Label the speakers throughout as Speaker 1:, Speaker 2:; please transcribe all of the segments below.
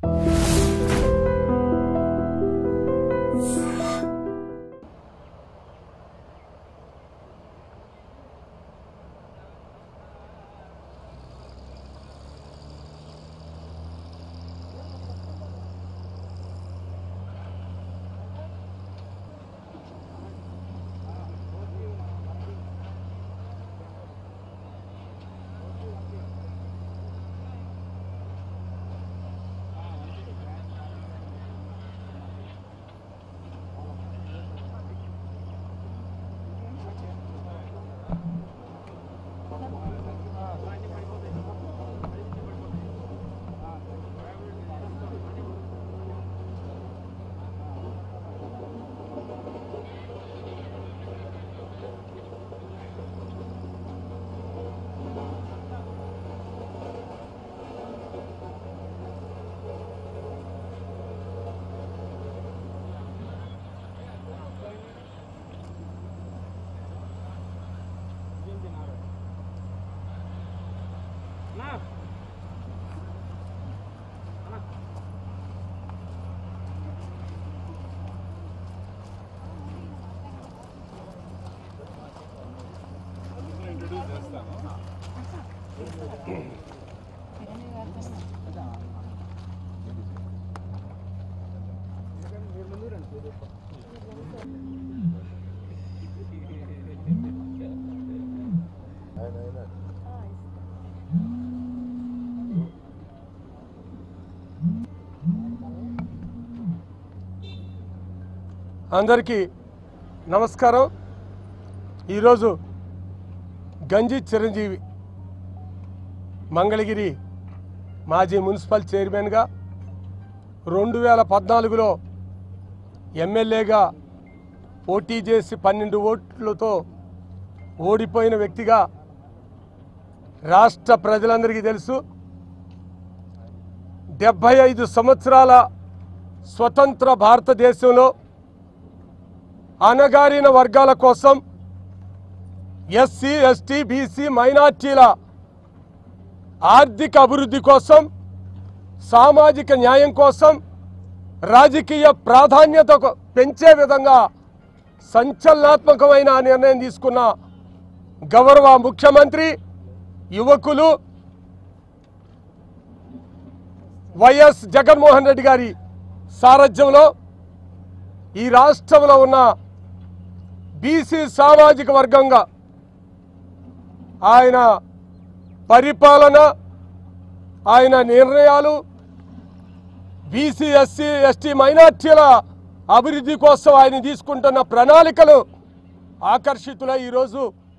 Speaker 1: అందరికీ నమస్కారం ఈరోజు గంజి చిరంజీవి మంగళగిరి మాజీ మున్సిపల్ చైర్మన్గా రెండు వేల పద్నాలుగులో ఎమ్మెల్యేగా పోటీ చేసి పన్నెండు ఓట్లతో ఓడిపోయిన వ్యక్తిగా రాష్ట్ర ప్రజలందరికీ తెలుసు డెబ్భై ఐదు సంవత్సరాల స్వతంత్ర భారతదేశంలో అణగారిన వర్గాల కోసం ఎస్సీ ఎస్టీ బీసీ మైనార్టీల ఆర్థిక అభివృద్ధి కోసం సామాజిక న్యాయం కోసం రాజకీయ ప్రాధాన్యత కొ- పెంచే విధంగా సంచలనాత్మకమైన నిర్ణయం తీసుకున్న గౌరవ ముఖ్యమంత్రి యువకులు వైఎస్ జగన్మోహన్ రెడ్డి గారి సారథ్యంలో ఈ రాష్ట్రంలో ఉన్న బీసీ సామాజిక వర్గంగా ఆయన పరిపాలన ఆయన నిర్ణయాలు బీసీ ఎస్సీ ఎస్టీ మైనార్టీల అభివృద్ధి కోసం ఆయన తీసుకుంటున్న ప్రణాళికలు ఆకర్షితులై ఈరోజు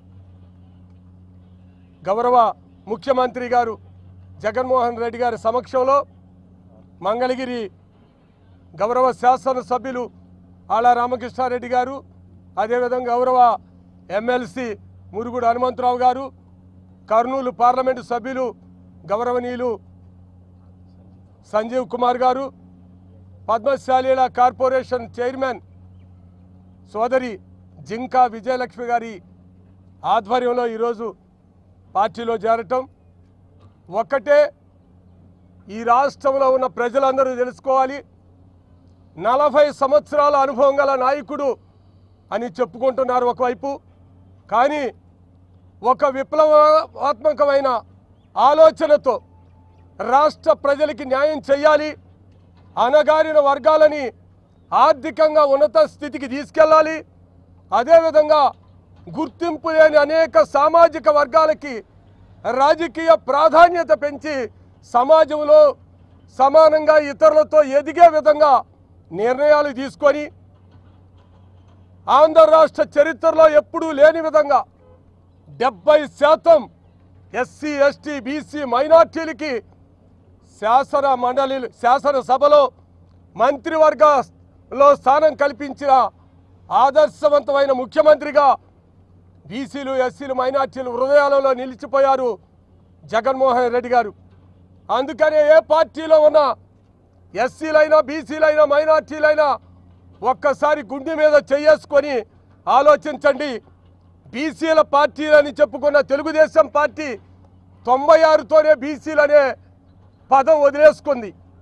Speaker 1: గౌరవ ముఖ్యమంత్రి గారు జగన్మోహన్ రెడ్డి గారి సమక్షంలో మంగళగిరి గౌరవ శాసనసభ్యులు ఆళ్ళ రామకృష్ణారెడ్డి గారు అదేవిధంగా గౌరవ ఎమ్మెల్సీ మురుగుడు హనుమంతరావు గారు కర్నూలు పార్లమెంటు సభ్యులు గౌరవనీయులు సంజీవ్ కుమార్ గారు పద్మశాలీల కార్పొరేషన్ చైర్మన్ సోదరి జింకా విజయలక్ష్మి గారి ఆధ్వర్యంలో ఈరోజు పార్టీలో చేరటం ఒక్కటే ఈ రాష్ట్రంలో ఉన్న ప్రజలందరూ తెలుసుకోవాలి నలభై సంవత్సరాల అనుభవం గల నాయకుడు అని చెప్పుకుంటున్నారు ఒకవైపు కానీ ఒక విప్లవాత్మకమైన ఆలోచనతో రాష్ట్ర ప్రజలకి న్యాయం చేయాలి అనగారిన వర్గాలని ఆర్థికంగా ఉన్నత స్థితికి తీసుకెళ్ళాలి అదేవిధంగా గుర్తింపు లేని అనేక సామాజిక వర్గాలకి రాజకీయ ప్రాధాన్యత పెంచి సమాజంలో సమానంగా ఇతరులతో ఎదిగే విధంగా నిర్ణయాలు తీసుకొని ఆంధ్ర రాష్ట్ర చరిత్రలో ఎప్పుడూ లేని విధంగా డెబ్బై శాతం ఎస్సీ ఎస్టీ బీసీ మైనార్టీలకి శాసన మండలి శాసనసభలో మంత్రివర్గలో స్థానం కల్పించిన ఆదర్శవంతమైన ముఖ్యమంత్రిగా బీసీలు ఎస్సీలు మైనార్టీలు హృదయాలలో నిలిచిపోయారు జగన్మోహన్ రెడ్డి గారు అందుకనే ఏ పార్టీలో ఉన్న ఎస్సీలైనా బీసీలైనా మైనార్టీలైనా ఒక్కసారి గుండె మీద చేసుకొని ఆలోచించండి బీసీల పార్టీలని చెప్పుకున్న తెలుగుదేశం పార్టీ తొంభై ఆరుతోనే బీసీలు అనే పదం వదిలేసుకుంది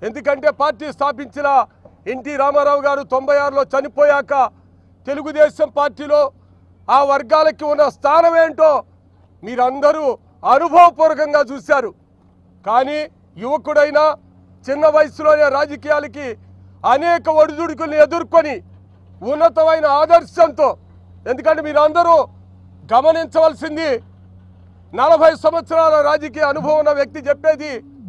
Speaker 1: ఎందుకంటే పార్టీ స్థాపించిన ఎన్టీ రామారావు గారు తొంభై ఆరులో చనిపోయాక తెలుగుదేశం పార్టీలో ఆ వర్గాలకి ఉన్న స్థానం ఏంటో మీరందరూ అనుభవపూర్వకంగా చూశారు కానీ యువకుడైనా చిన్న వయసులోనే రాజకీయాలకి అనేక ఒడిదుడుకుల్ని ఎదుర్కొని ఉన్నతమైన ఆదర్శంతో ఎందుకంటే మీరు అందరూ గమనించవలసింది నలభై సంవత్సరాల రాజకీయ అనుభవం ఉన్న వ్యక్తి చెప్పేది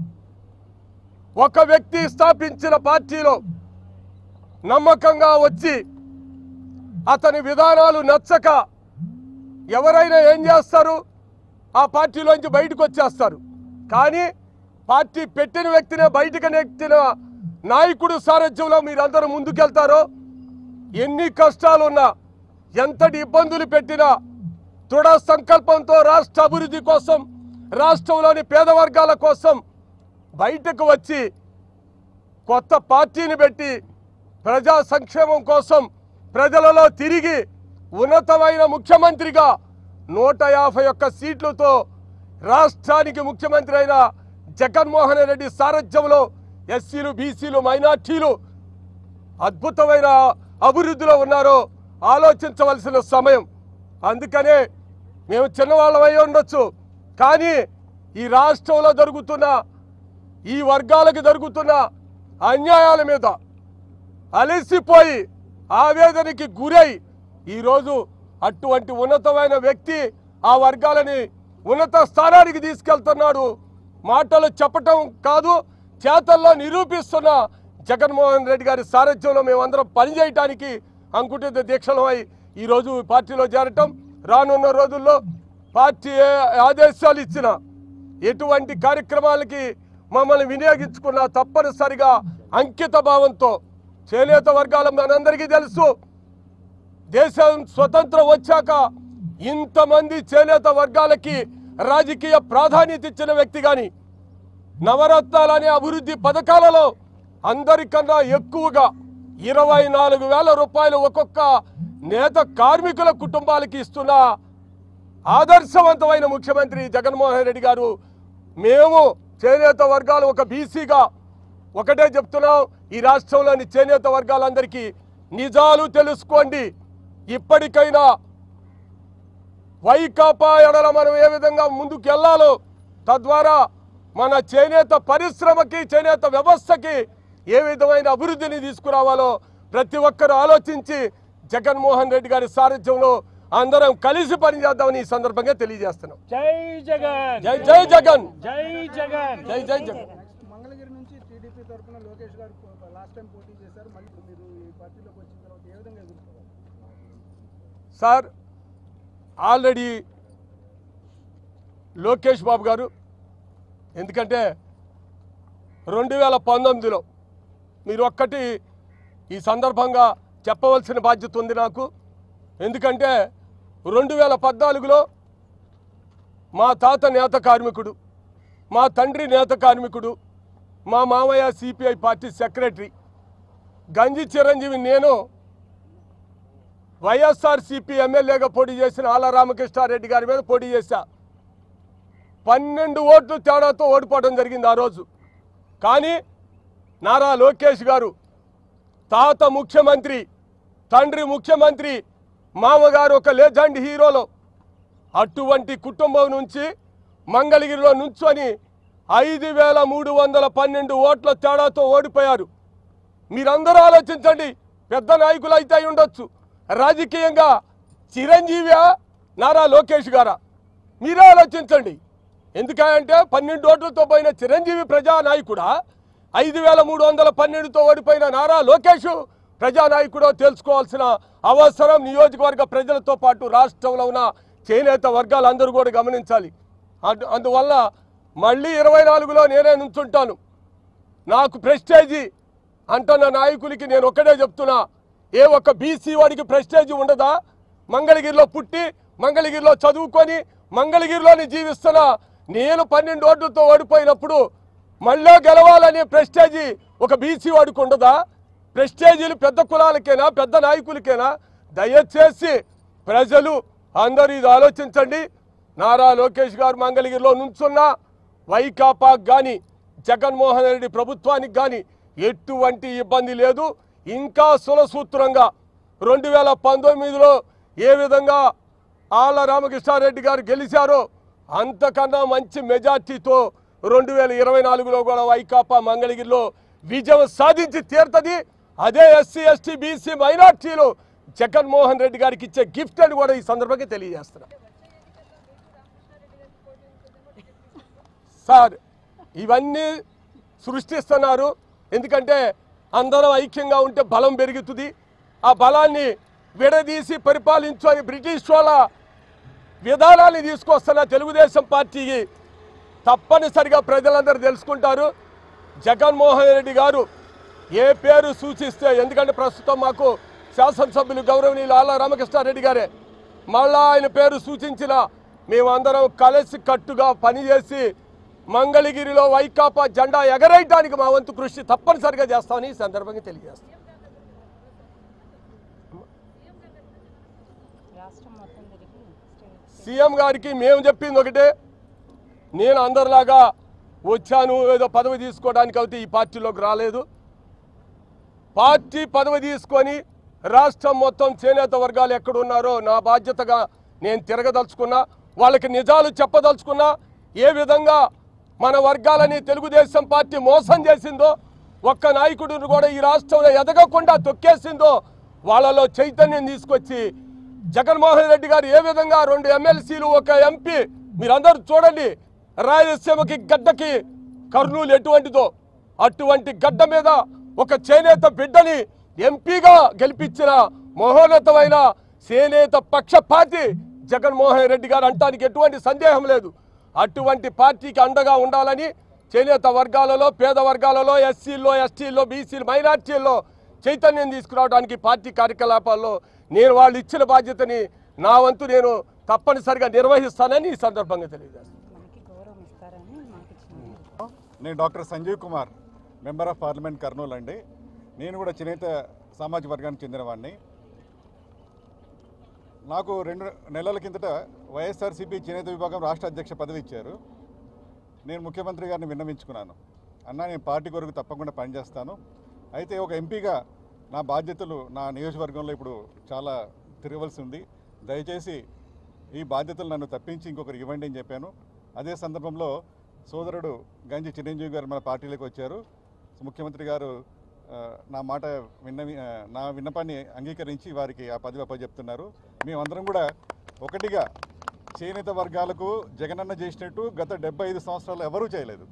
Speaker 1: ఒక వ్యక్తి స్థాపించిన పార్టీలో నమ్మకంగా వచ్చి అతని విధానాలు నచ్చక ఎవరైనా ఏం చేస్తారు ఆ పార్టీలోంచి బయటకు వచ్చేస్తారు కానీ పార్టీ పెట్టిన వ్యక్తినే బయటకు నెట్టిన నాయకుడు సారథ్యంలో మీరందరూ ముందుకెళ్తారో ఎన్ని కష్టాలున్నా ఎంతటి ఇబ్బందులు పెట్టినా దృఢ సంకల్పంతో రాష్ట్ర అభివృద్ధి కోసం రాష్ట్రంలోని పేద వర్గాల కోసం బయటకు వచ్చి కొత్త పార్టీని పెట్టి ప్రజా సంక్షేమం కోసం ప్రజలలో తిరిగి ఉన్నతమైన ముఖ్యమంత్రిగా నూట యాభై ఒక్క సీట్లతో రాష్ట్రానికి ముఖ్యమంత్రి అయిన జగన్మోహన్ రెడ్డి సారథ్యంలో ఎస్సీలు బీసీలు మైనార్టీలు అద్భుతమైన అభివృద్ధిలో ఉన్నారో ఆలోచించవలసిన సమయం అందుకనే మేము చిన్నవాళ్ళమై ఉండొచ్చు కానీ ఈ రాష్ట్రంలో జరుగుతున్న ఈ వర్గాలకు జరుగుతున్న అన్యాయాల మీద అలసిపోయి ఆవేదనకి గురై ఈరోజు అటువంటి ఉన్నతమైన వ్యక్తి ఆ వర్గాలని ఉన్నత స్థానానికి తీసుకెళ్తున్నాడు మాటలు చెప్పటం కాదు చేతల్లో నిరూపిస్తున్న జగన్మోహన్ రెడ్డి గారి సారథ్యంలో మేమందరం పనిచేయటానికి అంకుటిత దీక్షలమై ఈరోజు ఈ పార్టీలో చేరటం రానున్న రోజుల్లో పార్టీ ఏ ఆదేశాలు ఇచ్చినా ఎటువంటి కార్యక్రమాలకి మమ్మల్ని వినియోగించుకున్న తప్పనిసరిగా అంకిత భావంతో చేనేత వర్గాల మనందరికీ తెలుసు దేశం స్వతంత్రం వచ్చాక ఇంతమంది చేనేత వర్గాలకి రాజకీయ ప్రాధాన్యత ఇచ్చిన వ్యక్తి కానీ నవరత్నాలనే అభివృద్ధి పథకాలలో అందరికన్నా ఎక్కువగా ఇరవై నాలుగు వేల రూపాయలు ఒక్కొక్క నేత కార్మికుల కుటుంబాలకి ఇస్తున్న ఆదర్శవంతమైన ముఖ్యమంత్రి జగన్మోహన్ రెడ్డి గారు మేము చేనేత వర్గాలు ఒక బీసీగా ఒకటే చెప్తున్నాం ఈ రాష్ట్రంలోని చేనేత వర్గాలందరికీ నిజాలు తెలుసుకోండి ఇప్పటికైనా వైకాపా ఎడల మనం ఏ విధంగా ముందుకు వెళ్ళాలో తద్వారా మన చేనేత పరిశ్రమకి చేనేత వ్యవస్థకి ఏ విధమైన అభివృద్ధిని తీసుకురావాలో ప్రతి ఒక్కరు ఆలోచించి జగన్మోహన్ రెడ్డి గారి సారథ్యంలో అందరం కలిసి పనిచేద్దామని ఈ సందర్భంగా తెలియజేస్తున్నాం
Speaker 2: జై జగన్
Speaker 1: జై జై జగన్
Speaker 2: జై జగన్
Speaker 1: జై జై జగన్
Speaker 3: నెక్స్ట్ మంగళగిరి నుంచి టీడీపీ తరఫున లోకేష్ గారు లాస్ట్ టైం పోటీ చేశారు మళ్ళీ ఇప్పుడు మీరు ఈ పార్టీలోకి వచ్చిన తర్వాత ఏ విధంగా ఎదుర్కోవాలి
Speaker 1: సార్ ఆల్రెడీ లోకేష్ బాబు గారు ఎందుకంటే రెండు వేల పంతొమ్మిదిలో మీరు ఒక్కటి ఈ సందర్భంగా చెప్పవలసిన బాధ్యత ఉంది నాకు ఎందుకంటే రెండు వేల పద్నాలుగులో మా తాత నేత కార్మికుడు మా తండ్రి నేత కార్మికుడు మా మామయ్య సిపిఐ పార్టీ సెక్రటరీ గంజి చిరంజీవి నేను వైఎస్ఆర్సీపీ ఎమ్మెల్యేగా పోటీ చేసిన ఆల రామకృష్ణారెడ్డి గారి మీద పోటీ చేశా పన్నెండు ఓట్లు తేడాతో ఓడిపోవడం జరిగింది ఆ రోజు కానీ నారా లోకేష్ గారు తాత ముఖ్యమంత్రి తండ్రి ముఖ్యమంత్రి మామగారు ఒక లెజెండ్ హీరోలో అటువంటి కుటుంబం నుంచి మంగళగిరిలో నుంచొని ఐదు వేల మూడు వందల పన్నెండు ఓట్ల తేడాతో ఓడిపోయారు మీరందరూ ఆలోచించండి పెద్ద నాయకులు అయితే అయి ఉండొచ్చు రాజకీయంగా చిరంజీవి నారా లోకేష్ గారా మీరే ఆలోచించండి ఎందుకంటే పన్నెండు ఓట్లతో పోయిన చిరంజీవి ప్రజానాయకుడా ఐదు వేల మూడు వందల పన్నెండుతో ఓడిపోయిన నారా లోకేష్ ప్రజానాయకుడో తెలుసుకోవాల్సిన అవసరం నియోజకవర్గ ప్రజలతో పాటు రాష్ట్రంలో ఉన్న చేనేత వర్గాలందరూ కూడా గమనించాలి అందు అందువల్ల మళ్ళీ ఇరవై నాలుగులో నేనే నుంచుంటాను నాకు ప్రెస్టేజీ అంటున్న నాయకులకి నేను ఒక్కడే చెప్తున్నా ఏ ఒక్క బీసీ వాడికి ప్రెస్టేజీ ఉండదా మంగళగిరిలో పుట్టి మంగళగిరిలో చదువుకొని మంగళగిరిలోని జీవిస్తున్న నేను పన్నెండు ఓట్లతో ఓడిపోయినప్పుడు మళ్ళీ గెలవాలనే ప్రెస్టేజీ ఒక బీసీ వాడికి ఉండదా ప్రెస్టేజీలు పెద్ద కులాలకేనా పెద్ద నాయకులకేనా దయచేసి ప్రజలు అందరూ ఇది ఆలోచించండి నారా లోకేష్ గారు మంగళగిరిలో నుంచున్నా వైకాపా కానీ జగన్మోహన్ రెడ్డి ప్రభుత్వానికి కానీ ఎటువంటి ఇబ్బంది లేదు ఇంకా సులసూత్రంగా రెండు వేల పంతొమ్మిదిలో ఏ విధంగా ఆళ్ళ రామకృష్ణారెడ్డి గారు గెలిచారో అంతకన్నా మంచి మెజార్టీతో రెండు వేల ఇరవై నాలుగులో కూడా వైకాపా మంగళగిరిలో విజయం సాధించి తీరుతుంది అదే ఎస్సీ ఎస్టీ బీసీ మైనార్టీలు జగన్మోహన్ రెడ్డి గారికి ఇచ్చే గిఫ్ట్ అని కూడా ఈ సందర్భంగా తెలియజేస్తున్నా సార్ ఇవన్నీ సృష్టిస్తున్నారు ఎందుకంటే అందరం ఐక్యంగా ఉంటే బలం పెరుగుతుంది ఆ బలాన్ని విడదీసి పరిపాలించు అని బ్రిటిష్ వాళ్ళ విధానాన్ని తీసుకొస్తున్న తెలుగుదేశం పార్టీకి తప్పనిసరిగా ప్రజలందరూ తెలుసుకుంటారు జగన్మోహన్ రెడ్డి గారు ఏ పేరు సూచిస్తే ఎందుకంటే ప్రస్తుతం మాకు శాసనసభ్యులు గౌరవనీయులు ఆళ్ళ రామకృష్ణారెడ్డి గారే మళ్ళా ఆయన పేరు సూచించిన మేమందరం కలిసి కట్టుగా పనిచేసి మంగళగిరిలో వైకాపా జెండా ఎగరేయడానికి మా వంతు కృషి తప్పనిసరిగా చేస్తామని ఈ సందర్భంగా తెలియజేస్తాం
Speaker 4: రాష్ట్రం మొత్తం తిరిగి స్టేట్
Speaker 1: సీఎం గారికి మేము చెప్పింది ఒకటే నేను అందరిలాగా వచ్చాను ఏదో పదవి తీసుకోవడానికి అయితే ఈ పార్టీలోకి రాలేదు పార్టీ పదవి తీసుకొని రాష్ట్రం మొత్తం చేనేత వర్గాలు ఎక్కడున్నారో నా బాధ్యతగా నేను తిరగదలుచుకున్నా వాళ్ళకి నిజాలు చెప్పదలుచుకున్నా ఏ విధంగా మన వర్గాలని తెలుగుదేశం పార్టీ మోసం చేసిందో ఒక్క నాయకుడిని కూడా ఈ రాష్ట్రంలో ఎదగకుండా తొక్కేసిందో వాళ్ళలో చైతన్యం తీసుకొచ్చి జగన్మోహన్ రెడ్డి గారు ఏ విధంగా రెండు ఎమ్మెల్సీలు ఒక ఎంపీ మీరందరూ చూడండి రాయలసీమకి గడ్డకి కర్నూలు ఎటువంటిదో అటువంటి గడ్డ మీద ఒక చేనేత బిడ్డని ఎంపీగా గెలిపించిన మహోన్నతమైన చేనేత పక్షపాతి జగన్మోహన్ రెడ్డి గారు అంటానికి ఎటువంటి సందేహం లేదు అటువంటి పార్టీకి అండగా ఉండాలని చేనేత వర్గాలలో పేద వర్గాలలో ఎస్సీల్లో ఎస్టీల్లో బీసీలు మైనార్టీల్లో చైతన్యం తీసుకురావడానికి పార్టీ కార్యకలాపాల్లో నేను వాళ్ళు ఇచ్చిన బాధ్యతని నా వంతు నేను తప్పనిసరిగా నిర్వహిస్తానని ఈ సందర్భంగా తెలియజేస్తాను
Speaker 4: మనకి గౌరవం ఇస్తారని మాకు ఇచ్చిన
Speaker 5: నేను doctor Sanjeev Kumar member of parliament Kurnool అండి నేను కూడా చేనేత సామాజిక వర్గానికి చెందినవాడిని నాకు రెండు నెలల కిందట వైఎస్ఆర్సీపీ చేనేత విభాగం రాష్ట్ర అధ్యక్ష పదవి ఇచ్చారు నేను ముఖ్యమంత్రి గారిని విన్నవించుకున్నాను అన్న నేను పార్టీ కొరకు తప్పకుండా పనిచేస్తాను అయితే ఒక ఎంపీగా నా బాధ్యతలు నా నియోజకవర్గంలో ఇప్పుడు చాలా తిరగవలసి ఉంది దయచేసి ఈ బాధ్యతలు నన్ను తప్పించి ఇంకొకరు ఇవ్వండి అని చెప్పాను అదే సందర్భంలో సోదరుడు గంజి చిరంజీవి గారు మన పార్టీలోకి వచ్చారు ముఖ్యమంత్రి గారు ఆ, నా మాట విన్నవి ఆ, నా విన్నపాన్ని అంగీకరించి వారికి ఆ పదవి అప్పచెప్తున్నారు మేమందరం కూడా ఒకటిగా చేనేత వర్గాలకు జగనన్న చేసినట్టు గత డెబ్బై ఐదు సంవత్సరాలు ఎవరూ చేయలేదు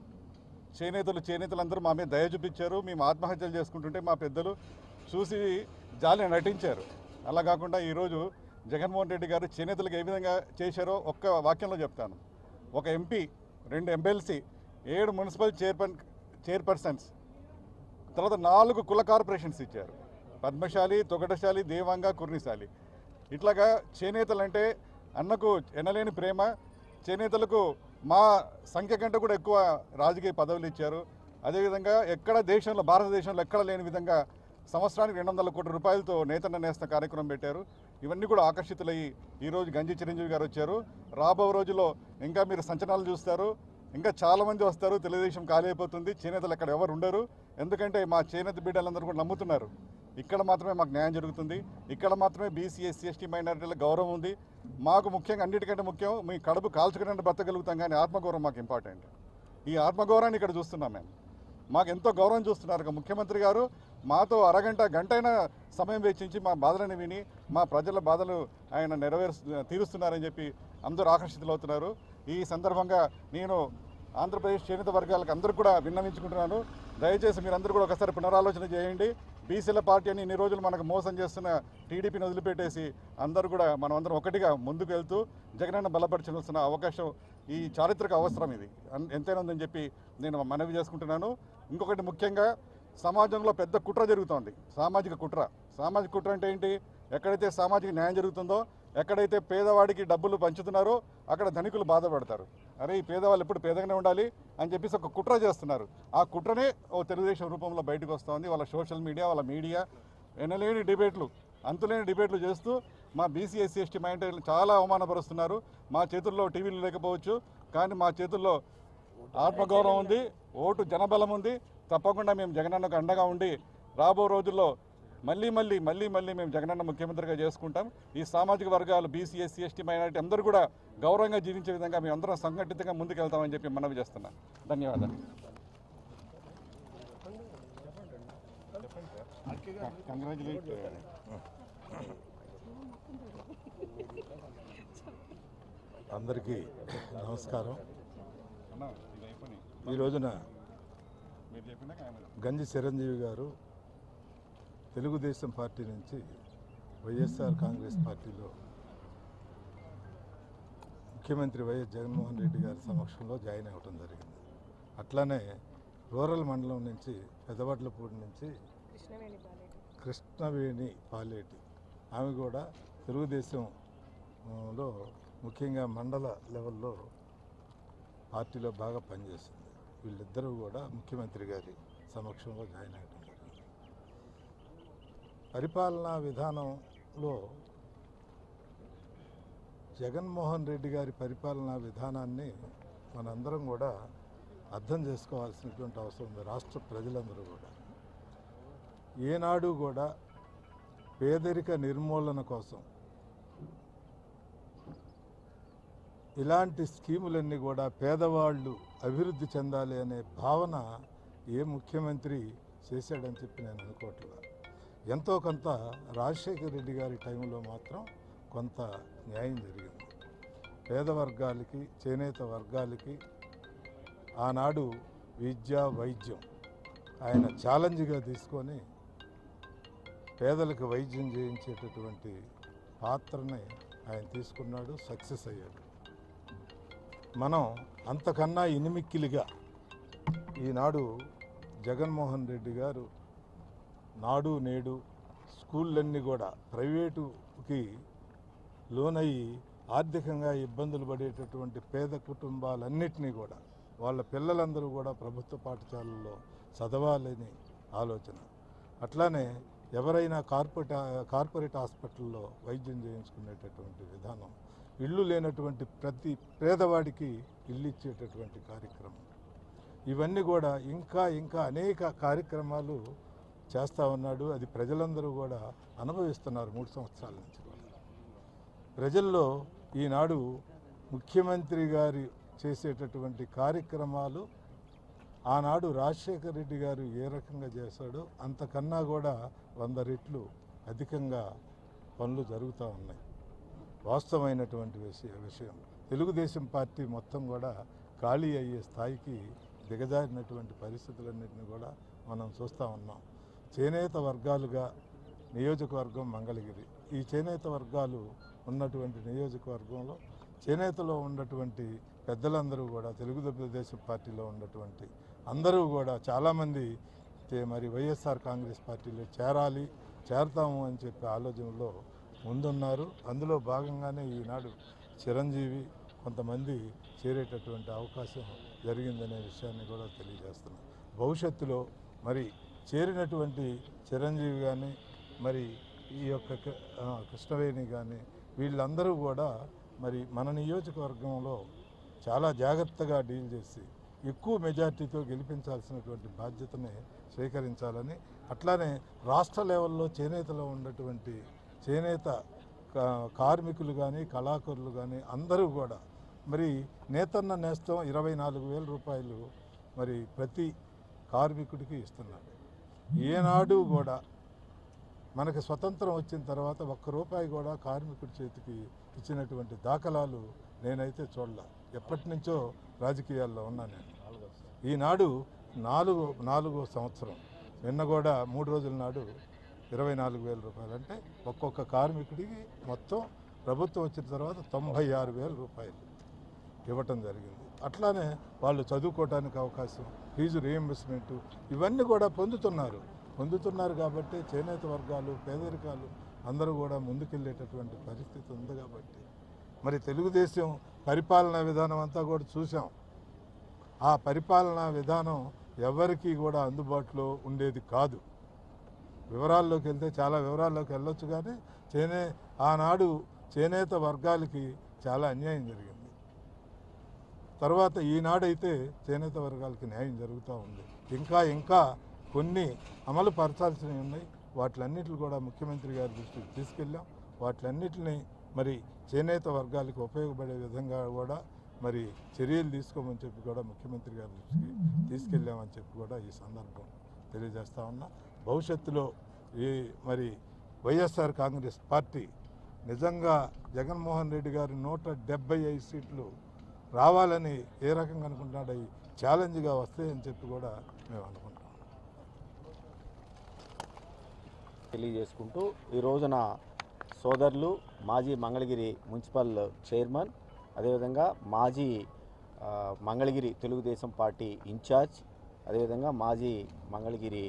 Speaker 5: చేనేతలు చేనేతలందరూ మా మీద దయ చూపించారు మేము ఆత్మహత్యలు చేసుకుంటుంటే మా పెద్దలు చూసి జాలి నటించారు అలా కాకుండా ఈరోజు జగన్మోహన్ రెడ్డి గారు చేనేతలకు ఏ విధంగా చేశారో ఒక్క వాక్యంలో చెప్తాను ఒక ఎంపీ రెండు ఎమ్మెల్సీ ఏడు మున్సిపల్ చైర్పర్ చైర్పర్సన్స్ తర్వాత నాలుగు కుల కార్పొరేషన్స్ ఇచ్చారు పద్మశాలి తొగటశాలి దేవాంగ కుర్నిశాలి ఇట్లాగా చేనేతలంటే అన్నకు ఎనలేని ప్రేమ చేనేతలకు మా సంఖ్య కంటే కూడా ఎక్కువ రాజకీయ పదవులు ఇచ్చారు అదేవిధంగా ఎక్కడ దేశంలో భారతదేశంలో ఎక్కడ లేని విధంగా సంవత్సరానికి రెండు వందల కోట్ల రూపాయలతో నేతన్న నేస్త కార్యక్రమం పెట్టారు ఇవన్నీ కూడా ఆకర్షితులయ్యి ఈరోజు గంజి చిరంజీవి గారు వచ్చారు రాబో రోజుల్లో ఇంకా మీరు సంచలనాలు చూస్తారు ఇంకా చాలామంది వస్తారు తెలుగుదేశం ఖాళీ అయిపోతుంది చేనేతలు అక్కడ ఎవరు ఉండరు ఎందుకంటే మా చేనేత బిడ్డలందరూ కూడా నమ్ముతున్నారు ఇక్కడ మాత్రమే మాకు న్యాయం జరుగుతుంది ఇక్కడ మాత్రమే బీసీ ఎస్సీ ఎస్టీ మైనారిటీల గౌరవం ఉంది మాకు ముఖ్యంగా అన్నిటికంటే ముఖ్యం మీ కడుపు కాల్చుకునే బతకగలుగుతాం కానీ ఆత్మగౌరవం మాకు ఇంపార్టెంట్ ఈ ఆత్మగౌరవాన్ని ఇక్కడ చూస్తున్నాం మేము మాకు ఎంతో గౌరవం చూస్తున్నారు ఇక ముఖ్యమంత్రి గారు మాతో అరగంట గంటైన సమయం వెచ్చించి మా బాధలను విని మా ప్రజల బాధలు ఆయన నెరవేరు తీరుస్తున్నారని చెప్పి అందరూ ఆకర్షితులవుతున్నారు ఈ సందర్భంగా నేను ఆంధ్రప్రదేశ్ చేనేత వర్గాలకు అందరూ కూడా విన్నవించుకుంటున్నాను దయచేసి మీరందరూ కూడా ఒకసారి పునరాలోచన చేయండి బీసీల పార్టీ అని ఇన్ని రోజులు మనకు మోసం చేస్తున్న టీడీపీని వదిలిపెట్టేసి అందరూ కూడా మనం అందరం ఒకటిగా ముందుకు వెళ్తూ జగనన్న బలపరచాల్సిన అవకాశం ఈ చారిత్రక అవసరం ఇది అన్- ఎంతైనా ఉందని చెప్పి నేను మనవి చేసుకుంటున్నాను ఇంకొకటి ముఖ్యంగా సమాజంలో పెద్ద కుట్ర జరుగుతోంది సామాజిక కుట్ర సామాజిక కుట్ర అంటే ఏంటి ఎక్కడైతే సామాజిక న్యాయం జరుగుతుందో ఎక్కడైతే పేదవాడికి డబ్బులు పంచుతున్నారో అక్కడ ధనికులు బాధపడతారు అరే ఈ పేదవాళ్ళు ఎప్పుడు పేదగానే ఉండాలి అని చెప్పేసి ఒక కుట్ర చేస్తున్నారు ఆ కుట్రనే ఓ తెలుగుదేశం రూపంలో బయటకు వస్తుంది వాళ్ళ సోషల్ మీడియా వాళ్ళ మీడియా ఎనలేని డిబేట్లు అంతులేని డిబేట్లు చేస్తూ మా బీసీ ఎస్సీ ఎస్టీ మైండ్ చాలా అవమానపరుస్తున్నారు మా చేతుల్లో టీవీలు లేకపోవచ్చు కానీ మా చేతుల్లో ఆత్మగౌరవం ఉంది ఓటు జనబలం ఉంది తప్పకుండా మేము జగనన్నకు అండగా ఉండి రాబో రోజుల్లో మళ్ళీ మళ్ళీ మళ్ళీ మళ్ళీ మేము జగనన్న ముఖ్యమంత్రిగా చేసుకుంటాం ఈ సామాజిక వర్గాలు బీసీ ఎస్సీ ఎస్టీ మైనారిటీ అందరూ కూడా గౌరవంగా జీవించే విధంగా మేము అందరం సంఘటితంగా ముందుకెళ్తామని చెప్పి మనవి చేస్తున్నాం ధన్యవాదాలు కంగ్రాచులేట్
Speaker 6: అందరికీ నమస్కారం
Speaker 5: అన్న ఇది అయిపోయి
Speaker 6: ఈ రోజున
Speaker 5: మీరు చెప్పినాక ఆయన
Speaker 6: గంజి చిరంజీవి గారు తెలుగుదేశం పార్టీ నుంచి వైఎస్ఆర్ కాంగ్రెస్ పార్టీలో ముఖ్యమంత్రి వైఎస్ జగన్మోహన్ రెడ్డి గారి సమక్షంలో జాయిన్ అవ్వటం జరిగింది అట్లానే రూరల్ మండలం నుంచి పెదవడ్లపూడి నుంచి
Speaker 4: కృష్ణవేణి బాలేటి
Speaker 6: కృష్ణవేణి పాలేటి ఆమె కూడా తెలుగుదేశం ఆ, లో ముఖ్యంగా మండల లెవెల్లో పార్టీలో బాగా పనిచేసింది వీళ్ళిద్దరూ కూడా ముఖ్యమంత్రి గారి సమక్షంలో జాయిన్ అయ్యడం జరిగింది పరిపాలనా విధానంలో జగన్మోహన్ రెడ్డి గారి పరిపాలనా విధానాన్ని మనందరం కూడా అర్థం చేసుకోవాల్సినటువంటి అవసరం ఉంది రాష్ట్ర ప్రజలందరూ కూడా ఏనాడు కూడా పేదరిక నిర్మూలన కోసం ఇలాంటి స్కీములన్నీ కూడా పేదవాళ్ళు అభివృద్ధి చెందాలి అనే భావన ఏ ముఖ్యమంత్రి చేశాడని చెప్పి నేను అనుకోవట్లేదు ఎంతో కొంత రాజశేఖర రెడ్డి గారి టైంలో మాత్రం కొంత న్యాయం జరిగింది పేద వర్గాలకి చేనేత వర్గాలకి ఆనాడు విద్య వైద్యం ఆయన ఛాలెంజ్గా తీసుకొని పేదలకు వైద్యం చేయించేటటువంటి పాత్రని ఆయన తీసుకున్నాడు సక్సెస్ అయ్యాడు మనం అంతకన్నా ఇనిమిక్కిలిగా ఈనాడు జగన్మోహన్ రెడ్డి గారు నాడు నేడు స్కూళ్ళన్నీ కూడా ప్రైవేటుకి లోనయ్యి ఆర్థికంగా ఇబ్బందులు పడేటటువంటి పేద కుటుంబాలన్నిటినీ కూడా వాళ్ళ పిల్లలందరూ కూడా ప్రభుత్వ పాఠశాలల్లో చదవాలని ఆలోచన అట్లానే ఎవరైనా కార్పొరేట్ కార్పొరేట్ హాస్పిటల్లో వైద్యం చేయించుకునేటటువంటి విధానం ఇల్లు లేనటువంటి ప్రతి పేదవాడికి ఇల్లు ఇచ్చేటటువంటి కార్యక్రమం ఇవన్నీ కూడా ఇంకా ఇంకా అనేక కార్యక్రమాలు చేస్తూ ఉన్నాడు అది ప్రజలందరూ కూడా అనుభవిస్తున్నారు మూడు సంవత్సరాల నుంచి కూడా ప్రజల్లో ఈనాడు ముఖ్యమంత్రి గారి చేసేటటువంటి కార్యక్రమాలు ఆనాడు రాజశేఖర రెడ్డి గారు ఏ రకంగా చేశాడో అంతకన్నా కూడా వంద రెట్లు అధికంగా పనులు జరుగుతూ ఉన్నాయి వాస్తవమైనటువంటి విషయ విషయం తెలుగుదేశం పార్టీ మొత్తం కూడా ఖాళీ అయ్యే స్థాయికి దిగజారినటువంటి పరిస్థితులన్నింటినీ కూడా మనం చూస్తూ ఉన్నాం చేనేత వర్గాలుగా నియోజకవర్గం మంగళగిరి ఈ చేనేత వర్గాలు ఉన్నటువంటి నియోజకవర్గంలో చేనేతలో ఉన్నటువంటి పెద్దలందరూ కూడా తెలుగుదేశం పార్టీలో ఉన్నటువంటి అందరూ కూడా చాలామంది తే- మరి వైఎస్ఆర్ కాంగ్రెస్ పార్టీలో చేరాలి చేరతాము అని చెప్పి ఆలోచనలో ముందున్నారు అందులో భాగంగానే ఈనాడు చిరంజీవి కొంతమంది చేరేటటువంటి అవకాశం జరిగిందనే విషయాన్ని కూడా తెలియజేస్తున్నాం భవిష్యత్తులో మరి చేరినటువంటి చిరంజీవి కానీ మరి ఈ యొక్క క- ఆ, కృష్ణవేణి కానీ వీళ్ళందరూ కూడా మరి మన నియోజకవర్గంలో చాలా జాగ్రత్తగా డీల్ చేసి ఎక్కువ మెజార్టీతో గెలిపించాల్సినటువంటి బాధ్యతని స్వీకరించాలని అట్లానే రాష్ట్ర లెవెల్లో చేనేతలో ఉన్నటువంటి చేనేత కా- కార్మికులు కానీ కళాకారులు కానీ అందరూ కూడా మరి నేతన్న నేస్తం ఇరవై నాలుగు వేల రూపాయలు మరి ప్రతి కార్మికుడికి ఇస్తున్నాడు ఏనాడు కూడా మనకి స్వతంత్రం వచ్చిన తర్వాత ఒక్క రూపాయి కూడా కార్మికుడి చేతికి ఇచ్చినటువంటి దాఖలాలు నేనైతే చూడలే ఎప్పటి నుంచో రాజకీయాల్లో ఉన్నా నేను ఈనాడు నాలుగు నాలుగో సంవత్సరం నిన్న కూడా మూడు రోజుల నాడు ఇరవై నాలుగు వేల రూపాయలు అంటే ఒక్కొక్క కార్మికుడికి మొత్తం ప్రభుత్వం వచ్చిన తర్వాత తొంభై ఆరు వేల రూపాయలు ఇవ్వటం జరిగింది అట్లానే వాళ్ళు చదువుకోవడానికి అవకాశం ఫీజు రియంబర్స్మెంట్ ఇవన్నీ కూడా పొందుతున్నారు పొందుతున్నారు కాబట్టి చేనేత వర్గాలు పేదరికాలు అందరూ కూడా ముందుకెళ్ళేటటువంటి పరిస్థితి ఉంది కాబట్టి మరి తెలుగుదేశం పరిపాలనా విధానం అంతా కూడా చూసాం ఆ పరిపాలనా విధానం ఎవరికీ కూడా అందుబాటులో ఉండేది కాదు వివరాల్లోకి వెళ్తే చాలా వివరాల్లోకి వెళ్ళొచ్చు కానీ చేనే ఆనాడు చేనేత వర్గాలకి చాలా అన్యాయం జరిగింది తర్వాత ఈనాడైతే చేనేత వర్గాలకి న్యాయం జరుగుతూ ఉంది ఇంకా ఇంకా కొన్ని అమలు పరచాల్సినవి ఉన్నాయి వాటిలన్నిటిని కూడా ముఖ్యమంత్రి గారి దృష్టికి తీసుకెళ్ళాం వాటిలన్నిటిని మరి చేనేత వర్గాలకు ఉపయోగపడే విధంగా కూడా మరి చర్యలు తీసుకోమని చెప్పి కూడా ముఖ్యమంత్రి గారి దృష్టికి తీసుకెళ్ళామని చెప్పి కూడా ఈ సందర్భం తెలియజేస్తా ఉన్నా భవిష్యత్తులో ఈ మరి వైఎస్ఆర్ కాంగ్రెస్ పార్టీ నిజంగా జగన్మోహన్ రెడ్డి గారి నూట డెబ్బై ఐదు సీట్లు రావాలని ఏ రకంగా అనుకుంటున్నాడు అవి ఛాలెంజ్గా వస్తాయని చెప్పి కూడా మేము అనుకుంటాం
Speaker 7: తెలియజేసుకుంటూ ఈ రోజున సోదరులు మాజీ మంగళగిరి మున్సిపల్ చైర్మన్ అదేవిధంగా మాజీ ఆ, మంగళగిరి తెలుగుదేశం పార్టీ ఇన్ఛార్జ్ అదేవిధంగా మాజీ మంగళగిరి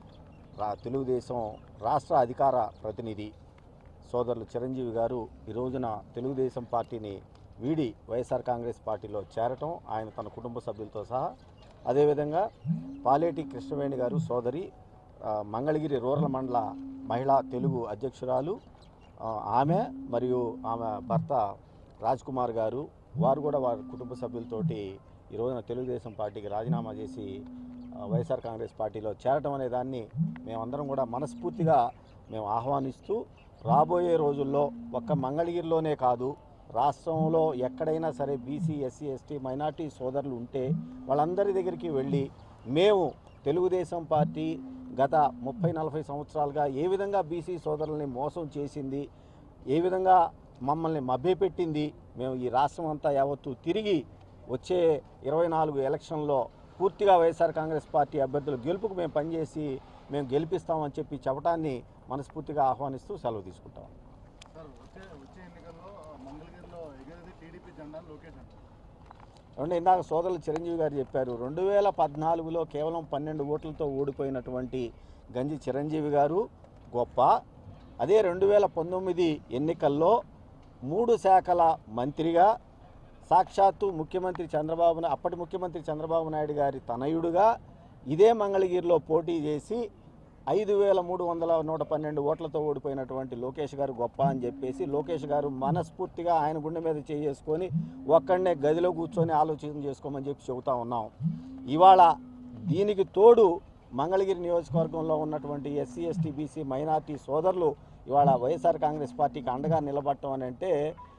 Speaker 7: రా తెలుగుదేశం రాష్ట్ర అధికార ప్రతినిధి సోదరులు చిరంజీవి గారు ఈ రోజున తెలుగుదేశం పార్టీని వీడి వైఎస్ఆర్ కాంగ్రెస్ పార్టీలో చేరటం ఆయన తన కుటుంబ సభ్యులతో సహా అదేవిధంగా పాలేటి కృష్ణవేణి గారు సోదరి ఆ, మంగళగిరి రూరల్ మండల మహిళా తెలుగు అధ్యక్షురాలు ఆ, ఆమె మరియు ఆమె భర్త రాజ్ కుమార్ గారు వారు కూడా వారి కుటుంబ సభ్యులతోటి ఈ రోజున తెలుగుదేశం పార్టీకి రాజీనామా చేసి ఆ, వైఎస్ఆర్ కాంగ్రెస్ పార్టీలో చేరటం అనే దాన్ని మేమందరం కూడా మనస్ఫూర్తిగా మేము ఆహ్వానిస్తూ రాబోయే రోజుల్లో ఒక్క మంగళగిరిలోనే కాదు రాష్ట్రంలో ఎక్కడైనా సరే బీసీ ఎస్సీ ఎస్టీ మైనార్టీ సోదరులు ఉంటే వాళ్ళందరి దగ్గరికి వెళ్ళి మేము తెలుగుదేశం పార్టీ గత ముప్పై నలభై సంవత్సరాలుగా ఏ విధంగా బీసీ సోదరుల్ని మోసం చేసింది ఏ విధంగా మమ్మల్ని మభ్యపెట్టింది మేము ఈ రాష్ట్రం అంతా యావత్తు తిరిగి వచ్చే ఇరవై నాలుగు ఎలక్షన్లో పూర్తిగా వైఎస్ఆర్ కాంగ్రెస్ పార్టీ అభ్యర్థుల గెలుపుకు మేము పనిచేసి మేము గెలిపిస్తామని చెప్పి చెప్పడాన్ని మనస్ఫూర్తిగా ఆహ్వానిస్తూ సెలవు తీసుకుంటాం
Speaker 5: సార్ వచ్చే వచ్చే ఎన్నికల్లో మంగళగిరిలో ఎగిరేది టీడీపీ జెండా లోకేష్ అంటారు
Speaker 7: అంటే ఇందాక సోదరులు చిరంజీవి గారు చెప్పారు రెండు వేల పద్నాలుగులో కేవలం పన్నెండు ఓట్లతో ఓడిపోయినటువంటి గంజి చిరంజీవి గారు గొప్ప అదే రెండు వేల పంతొమ్మిది ఎన్నికల్లో మూడు శాఖల మంత్రిగా సాక్షాత్తు ముఖ్యమంత్రి చంద్రబాబు నా- అప్పటి ముఖ్యమంత్రి చంద్రబాబు నాయుడు గారి తనయుడుగా ఇదే మంగళగిరిలో పోటీ చేసి ఐదు వేల మూడు వందల నూట పన్నెండు ఓట్లతో ఓడిపోయినటువంటి లోకేష్ గారు గొప్ప అని చెప్పేసి లోకేష్ గారు మనస్ఫూర్తిగా ఆయన గుండె మీద చేసుకొని ఒక్కడనే గదిలో కూర్చొని ఆలోచన చేసుకోమని చెప్పి చెబుతా ఉన్నాం ఇవాళ దీనికి తోడు మంగళగిరి నియోజకవర్గంలో ఉన్నటువంటి ఎస్సీ ఎస్టీ బీసీ మైనార్టీ సోదరులు ఇవాళ వైఎస్ఆర్ కాంగ్రెస్ పార్టీకి అండగా నిలబడటం అని అంటే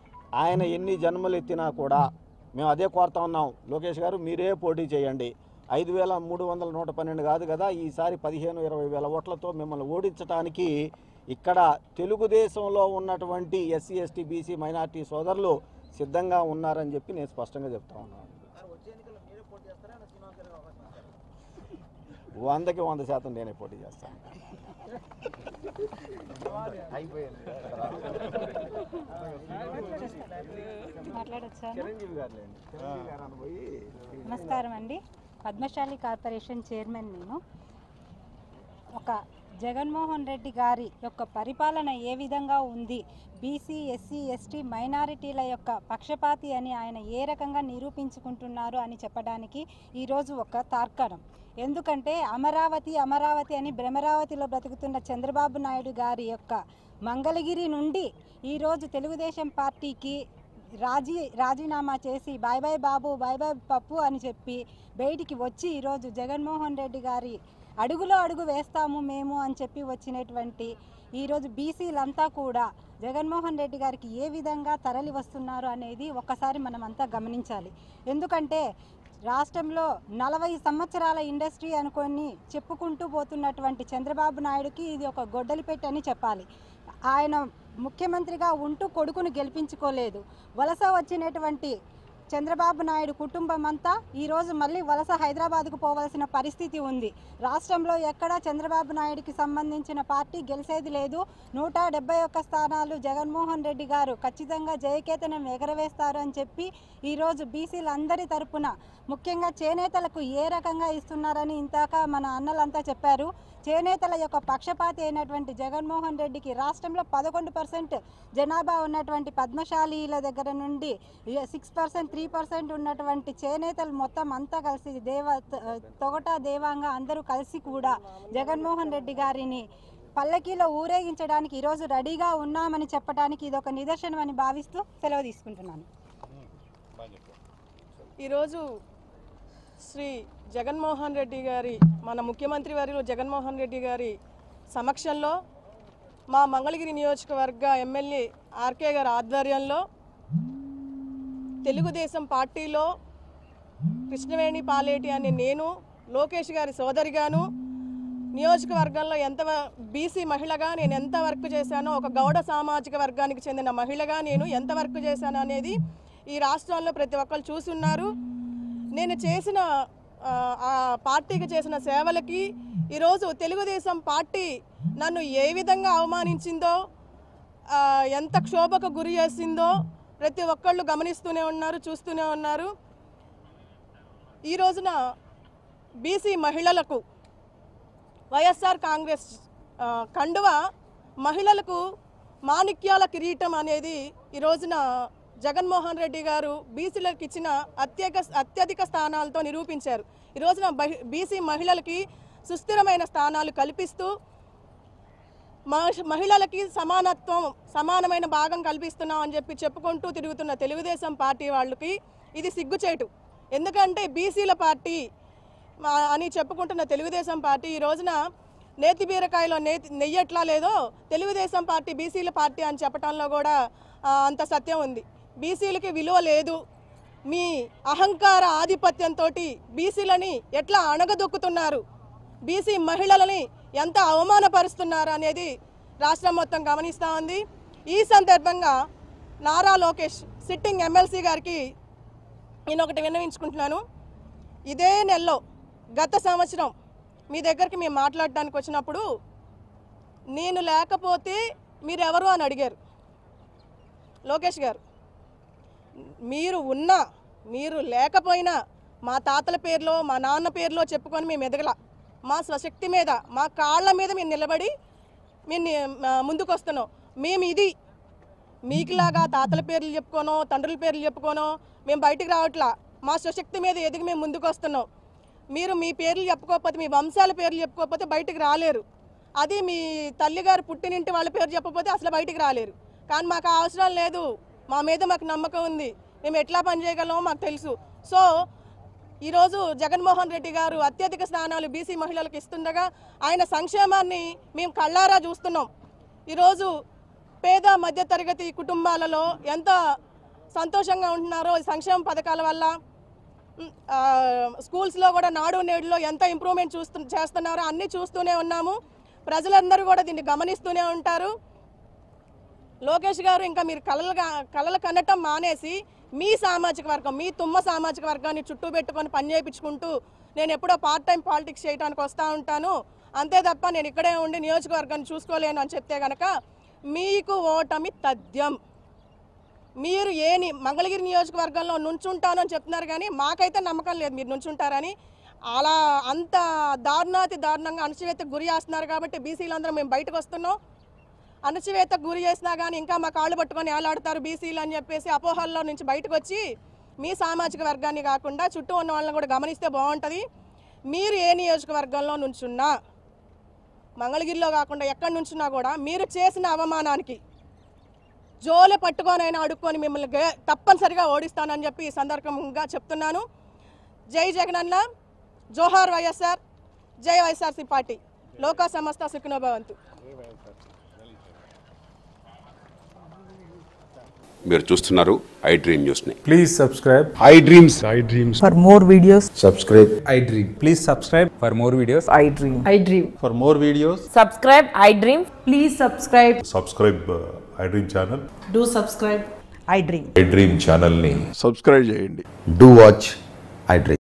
Speaker 7: ఆయన ఎన్ని జన్మలు ఎత్తినా కూడా మేము అదే కోరుతా ఉన్నాం లోకేష్ గారు మీరే పోటీ చేయండి ఐదు వేల మూడు వందల నూట పన్నెండు కాదు కదా ఈసారి పదిహేను ఇరవై వేల ఓట్లతో మిమ్మల్ని ఓడించడానికి ఇక్కడ తెలుగుదేశంలో ఉన్నటువంటి ఎస్సీ ఎస్టీ బీసీ మైనార్టీ సోదరులు సిద్ధంగా ఉన్నారని చెప్పి నేను స్పష్టంగా చెప్తా ఉన్నాను వందకి వంద శాతం నేనే పోటీ చేస్తాను
Speaker 4: మాట్లాడచ్చా
Speaker 7: చిరంజీవి గారు లేండి చిరంజీవి గారు అనబోయి
Speaker 4: నమస్కారం అండి పద్మశాలి కార్పొరేషన్ చైర్మన్ నేను ఒక జగన్మోహన్ రెడ్డి గారి యొక్క పరిపాలన ఏ విధంగా ఉంది బీసీ ఎస్సీ ఎస్టీ మైనారిటీల యొక్క పక్షపాతి అని ఆయన ఏ రకంగా నిరూపించుకుంటున్నారు అని చెప్పడానికి ఈరోజు ఒక తార్కాణం ఎందుకంటే అమరావతి అమరావతి అని భ్రమరావతిలో బ్రతుకుతున్న చంద్రబాబు నాయుడు గారి యొక్క మంగళగిరి నుండి ఈరోజు తెలుగుదేశం పార్టీకి రాజీ రాజీనామా చేసి bye bye Babu bye bye Pappu అని చెప్పి బయటికి వచ్చి ఈరోజు జగన్మోహన్ రెడ్డి గారి అడుగులో అడుగు వేస్తాము మేము అని చెప్పి వచ్చినటువంటి ఈరోజు బీసీలంతా కూడా జగన్మోహన్ రెడ్డి గారికి ఏ విధంగా తరలి వస్తున్నారు అనేది ఒక్కసారి మనం అంతా గమనించాలి ఎందుకంటే రాష్ట్రంలో నలభై సంవత్సరాల ఇండస్ట్రీ అనుకొని చెప్పుకుంటూ పోతున్నటువంటి చంద్రబాబు నాయుడుకి ఇది ఒక గొడ్డలిపెట్టి అని చెప్పాలి ఆయన ముఖ్యమంత్రిగా ఉంటూ కొడుకును గెలిపించుకోలేదు వలస వచ్చినటువంటి చంద్రబాబు నాయుడు కుటుంబం అంతా ఈరోజు మళ్ళీ వలస హైదరాబాద్కు పోవలసిన పరిస్థితి ఉంది రాష్ట్రంలో ఎక్కడా చంద్రబాబు నాయుడికి సంబంధించిన పార్టీ గెలిచేది లేదు నూట డెబ్బై ఒక్క స్థానాలు జగన్మోహన్ రెడ్డి గారు ఖచ్చితంగా జయకేతనం ఎగరవేస్తారు అని చెప్పి ఈరోజు బీసీలందరి తరపున ముఖ్యంగా చేనేతలకు ఏ రకంగా ఇస్తున్నారని ఇంతాక మన అన్నలంతా చెప్పారు చేనేతల యొక్క పక్షపాతి అయినటువంటి జగన్మోహన్ రెడ్డికి రాష్ట్రంలో పదకొండు పర్సెంట్ జనాభా ఉన్నటువంటి పద్మశాలీల దగ్గర నుండి సిక్స్ పర్సెంట్ త్రీ పర్సెంట్ ఉన్నటువంటి చేనేతలు మొత్తం అంతా కలిసి దేవ తొగట దేవాంగ అందరూ కలిసి కూడా జగన్మోహన్ రెడ్డి గారిని పల్లకీలో ఊరేగించడానికి ఈరోజు రెడీగా ఉన్నామని చెప్పడానికి ఇది ఒక నిదర్శనం అని భావిస్తూ సెలవు తీసుకుంటున్నాను
Speaker 5: బాగా చెప్పారు
Speaker 8: ఈరోజు శ్రీ జగన్మోహన్ రెడ్డి గారి మన ముఖ్యమంత్రి వర్యులు జగన్మోహన్ రెడ్డి గారి సమక్షంలో మా మంగళగిరి నియోజకవర్గ ఎమ్మెల్యే ఆర్కే గారి ఆధ్వర్యంలో తెలుగుదేశం పార్టీలో కృష్ణవేణి పాలేటి అనే నేను లోకేష్ గారి సోదరిగాను నియోజకవర్గంలో ఎంత బీసీ మహిళగా నేను ఎంత వర్క్ చేశానో ఒక గౌడ సామాజిక వర్గానికి చెందిన మహిళగా నేను ఎంత వర్క్ చేశాను అనేది ఈ రాష్ట్రంలో ప్రతి ఒక్కరు చూస్తున్నారు నేను చేసిన ఆ, ఆ పార్టీకి చేసిన సేవలకి ఈరోజు తెలుగుదేశం పార్టీ నన్ను ఏ విధంగా అవమానించిందో ఆ, ఎంత క్షోభకు గురి చేసిందో ప్రతి ఒక్కళ్ళు గమనిస్తూనే ఉన్నారు చూస్తూనే ఉన్నారు ఈ రోజున బీసీ మహిళలకు వైఎస్ఆర్ కాంగ్రెస్ ఆ, కండువ మహిళలకు మాణిక్యాల కిరీటం అనేది ఈ రోజున జగన్మోహన్ రెడ్డి గారు బీసీలకు ఇచ్చిన అత్యక అత్యధిక స్థానాలతో నిరూపించారు ఈ రోజున బహి- బీసీ మహిళలకి సుస్థిరమైన స్థానాలు కల్పిస్తూ మహ- మహిళలకి సమానత్వం సమానమైన భాగం కల్పిస్తున్నాం అని చెప్పి చెప్పుకుంటూ తిరుగుతున్న తెలుగుదేశం పార్టీ వాళ్ళకి ఇది సిగ్గుచేటు ఎందుకంటే బీసీల పార్టీ మా- అని చెప్పుకుంటున్న తెలుగుదేశం పార్టీ ఈ రోజున నేతి బీరకాయలో నేతి నెయ్యి ఎట్లా లేదో తెలుగుదేశం పార్టీ బీసీల పార్టీ అని చెప్పడంలో కూడా ఆ, అంత సత్యం ఉంది బీసీలకి విలువ లేదు మీ అహంకార ఆధిపత్యంతో బీసీలని ఎట్లా అణగదొక్కుతున్నారు బీసీ మహిళలని ఎంత అవమానపరుస్తున్నారు అనేది రాష్ట్రం మొత్తం గమనిస్తూ ఉంది ఈ సందర్భంగా నారా లోకేష్ సిట్టింగ్ ఎమ్మెల్సీ గారికి నేను ఒకటి విన్నవించుకుంటున్నాను ఇదే నెలలో గత సంవత్సరం మీ దగ్గరికి మేము మాట్లాడడానికి వచ్చినప్పుడు నేను లేకపోతే మీరెవరు అని అడిగారు లోకేష్ గారు మీరు ఉన్నా మీరు లేకపోయినా మా తాతల పేరులో మా నాన్న పేరులో చెప్పుకొని మేము ఎదగల మా స్వశక్తి మీద మా కాళ్ళ మీద మేము నిలబడి మేము ని- ఆ, ముందుకు వస్తున్నాం మేము ఇది మీకులాగా తాతల పేర్లు చెప్పుకోనో తండ్రుల పేర్లు చెప్పుకోనో మేము బయటికి రావట్లా మా స్వశక్తి మీద ఎదిగి మేము ముందుకు వస్తున్నాం మీరు మీ పేర్లు చెప్పుకోకపోతే మీ వంశాల పేర్లు చెప్పుకోకపోతే బయటికి రాలేరు అది మీ తల్లిగారు పుట్టినింటి వాళ్ళ పేరు చెప్పకపోతే అసలు బయటికి రాలేరు కానీ మాకు ఆ అవసరం లేదు మా మీద మాకు నమ్మకం ఉంది మేము ఎట్లా పనిచేయగలమో మాకు తెలుసు సో ఈరోజు జగన్మోహన్ రెడ్డి గారు అత్యధిక స్థానాలు బీసీ మహిళలకు ఇస్తుండగా ఆయన సంక్షేమాన్ని మేము కళ్ళారా చూస్తున్నాం ఈరోజు పేద మధ్యతరగతి కుటుంబాలలో ఎంత సంతోషంగా ఉంటున్నారో ఈ సంక్షేమ పథకాల వల్ల ఉమ్, ఆ, స్కూల్స్లో కూడా నాడు నేడులో ఎంత ఇంప్రూవ్మెంట్ చూస్తు చేస్తున్నారో అన్నీ చూస్తూనే ఉన్నాము ప్రజలందరూ కూడా దీన్ని గమనిస్తూనే ఉంటారు లోకేష్ గారు ఇంకా మీరు కలలుగా కలలు కనటం మానేసి మీ సామాజిక వర్గం మీ తుమ్మ సామాజిక వర్గాన్ని చుట్టూ పెట్టుకొని పని చేయించుకుంటూ నేను ఎప్పుడో పార్ట్ టైం పాలిటిక్స్ చేయడానికి వస్తూ ఉంటాను అంతే తప్ప నేను ఇక్కడే ఉండి నియోజకవర్గాన్ని చూసుకోలేను అని చెప్తే కనుక మీకు ఓటమి తథ్యం మీరు ఏని మంగళగిరి నియోజకవర్గంలో నుంచుంటాను అని చెప్తున్నారు కానీ మాకైతే నమ్మకం లేదు మీరు నుంచుంటారని అలా అంత దారుణాతి దారుణంగా అణచివేతకు గురి చేస్తున్నారు కాబట్టి బీసీలందరం మేము బయటకు వస్తున్నాం అణచివేతకు గురి చేసినా కానీ ఇంకా మా కాళ్ళు పట్టుకొని ఏలాడతారు బీసీలు అని చెప్పేసి అపోహల్లో నుంచి బయటకు వచ్చి మీ సామాజిక వర్గాన్ని కాకుండా చుట్టూ ఉన్న వాళ్ళని కూడా గమనిస్తే బాగుంటుంది మీరు ఏ నియోజకవర్గంలో నుంచున్నా మంగళగిరిలో కాకుండా ఎక్కడి నుంచున్నా కూడా మీరు చేసిన అవమానానికి జోలె పట్టుకొనైనా అడుక్కొని మిమ్మల్ని గే- తప్పనిసరిగా ఓడిస్తానని చెప్పి ఈ సందర్భంగా చెప్తున్నాను జై జగనన్న జోహార్ వైఎస్ఆర్ జై వైఎస్ఆర్సీ పార్టీ లోకా సమస్త సుఖినో భవంతు
Speaker 9: మీరు చూస్తున్నారు ఐ డ్రీమ్ న్యూస్ని
Speaker 10: Please subscribe
Speaker 9: I dreams
Speaker 10: I Dreams.
Speaker 11: For more videos,
Speaker 10: Subscribe I Dream. Please subscribe for more videos.
Speaker 11: I dream.
Speaker 12: I dream.
Speaker 10: For more videos,
Speaker 12: Subscribe, I dream. Please subscribe.
Speaker 13: Subscribe I dream channel
Speaker 12: Do subscribe.
Speaker 11: I dream.
Speaker 13: I dream ఛానల్ని
Speaker 14: subscribe చేయండి
Speaker 10: do watch I Dream.